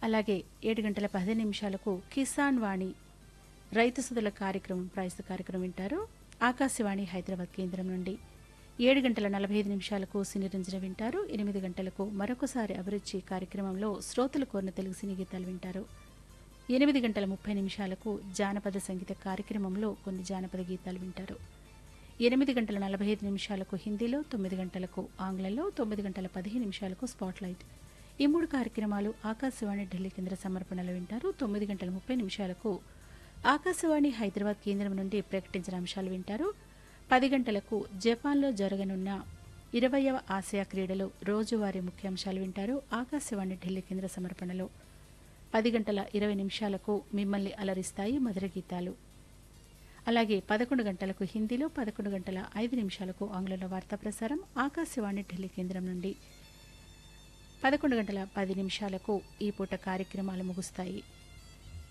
అలాగే ఏడు గంటల పదిహేను నిమిషాలకు కిసాన్ వాణి రైతు సుదుల కార్యక్రమం ప్రైస్ కార్యక్రమం వింటారు ఆకాశవాణి హైదరాబాద్ కేంద్రం నుండి ఏడు గంటల నలభై ఐదు నిమిషాలకు సినీ రంజన వింటారు ఎనిమిది గంటలకు మరొకసారి అభిరుచి కార్యక్రమంలో శ్రోతలు కోరిన తెలుగు సినీ గీతాలు వింటారు ఎనిమిది గంటల ముప్పై నిమిషాలకు జానపద సంగీత కార్యక్రమంలో కొన్ని జానపద గీతాలు వింటారు ఎనిమిది గంటల నలభై ఐదు నిమిషాలకు హిందీలో తొమ్మిది గంటలకు ఆంగ్లంలో తొమ్మిది గంటల పదిహేను నిమిషాలకు స్పాట్లైట్ ఈ మూడు కార్యక్రమాలు ఆకాశవాణి ఢిల్లీ కేంద్ర సమర్పణలో వింటారు తొమ్మిది గంటల ముప్పై నిమిషాలకు ఆకాశవాణి హైదరాబాద్ కేంద్రం నుండి ప్రకటించిన అంశాలు వింటారు పది గంటలకు జపాన్లో జరగనున్న ఇరవయవ ఆసియా క్రీడలు రోజువారీ ముఖ్యాంశాలు వింటారు ఆకాశవాణి ఢిల్లీ కేంద్ర సమర్పణలో పది గంటల ఇరవై నిమిషాలకు మిమ్మల్ని అలరిస్తాయి మధుర గీతాలు అలాగే పదకొండు గంటలకు హిందీలో పదకొండు గంటల ఐదు నిమిషాలకు ఆంగ్లంలో వార్తా ప్రసారం ఆకాశవాణి ఢిల్లీ కేంద్రం నుండి పదకొండు గంటల పది నిమిషాలకు ఈ పూట కార్యక్రమాలు ముగుస్తాయి